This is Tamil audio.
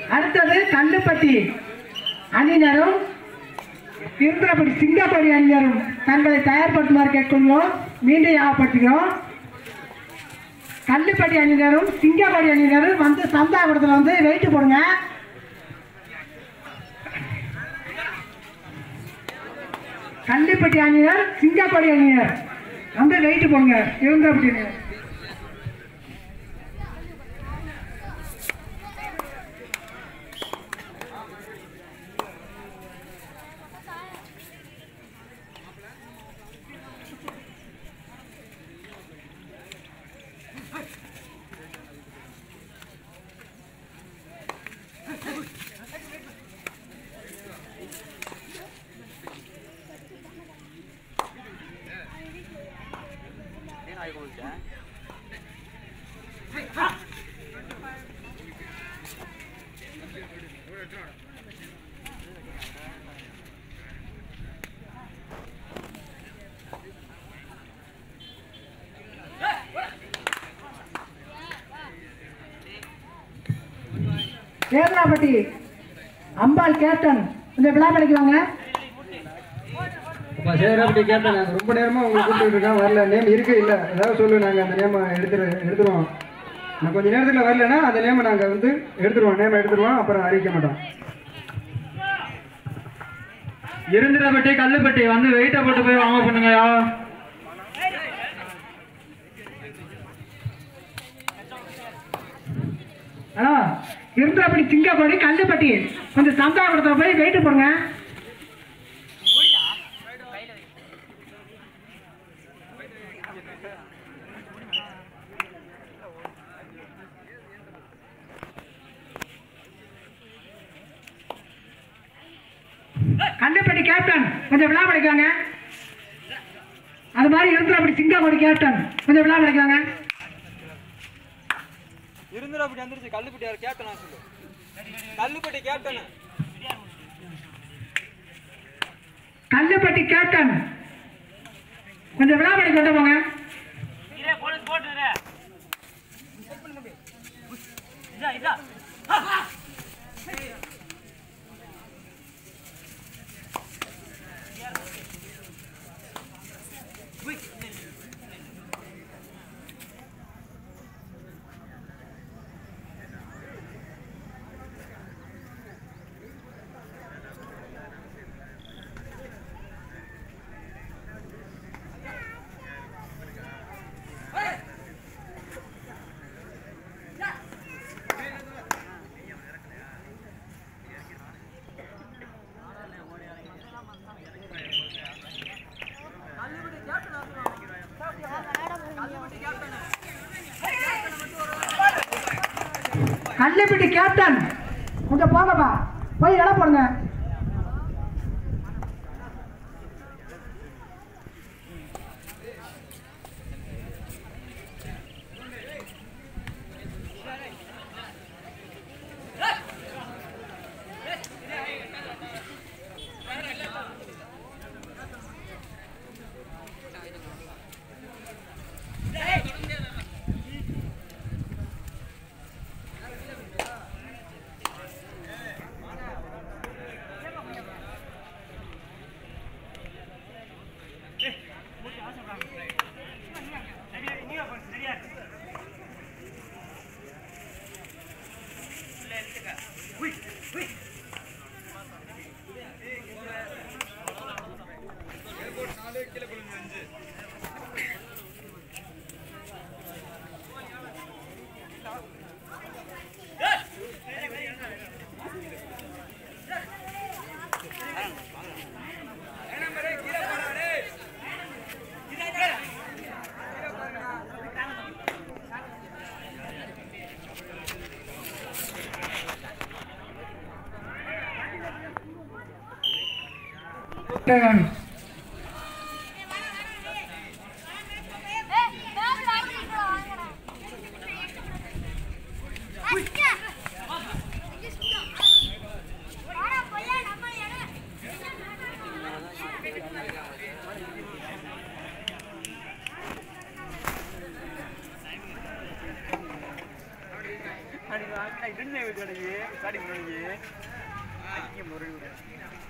அடுத்தது கல்லுப்பட்டி அணியினரும் திருந்திரப்பட்டி சிங்கப்படி அணியினரும் தங்களை தயார்படுத்துமாறு கேட்கொள்வோம் மீண்டும் ஞாபகப்படுத்துகிறோம் கல்லுப்பட்டி அணியினரும் சிங்கப்படி அணியினரும் வந்து சந்தாபுரத்தில் வந்து வெயிட்டு போடுங்க கல்லுப்பட்டி அணியினர் சிங்கப்படி அணியினர் வந்து வெயிட்டு போடுங்க திருந்திரப்பட்டி அணியினர் சேதனாப்பட்டி அம்பாள் கேப்டன் இந்த விழா கிடைக்குவாங்க அப்பா சேராப்பட்டி கேட்டேன் நாங்கள் ரொம்ப நேரமாக உங்களை கூப்பிட்டு இருக்கோம் வரல நேம் இருக்கு இல்லை ஏதாவது சொல்லு நாங்கள் அந்த நேமை எடுத்துரு எடுத்துருவோம் நான் கொஞ்ச நேரத்தில் வரலன்னா அந்த நேமை நாங்கள் வந்து எடுத்துருவோம் நேமை எடுத்துருவோம் அப்புறம் அறிவிக்க மாட்டோம் இருந்திரப்பட்டி கல்லுப்பட்டி வந்து வெயிட்டை போட்டு போய் வாங்க பண்ணுங்கயா ஹலோ இருந்திரப்பட்டி சிங்கப்படி கல்லுப்பட்டி கொஞ்சம் சந்தாபுரத்தில் போய் வெயிட்டு போடுங்க கல்லுப்பட்டி கேப்டன் கொஞ்சம் விழா படிக்காங்க அது மாதிரி இருந்திரப்பட்டி சிங்கப்படி கேப்டன் கொஞ்சம் விழா படிக்காங்க இருந்துடாப்பட்டி வந்துருச்சு கல்லுப்பட்டி யார் கேப்டனா சொல்லு கல்லுப்பட்டி கேப்டன் கல்லுப்பட்டி கேப்டன் கொஞ்சம் விழாபடி கொண்டு போங்க கல்லுப்பட்டி கேப்டன் கொஞ்சம் போங்கப்பா போய் இடம் போடுங்க கேப்டன் அன்னைக்கு வாங்கினா இருந்து வீட்டு கடைக்கு ஸ்டார்டிங் பண்ணி முறை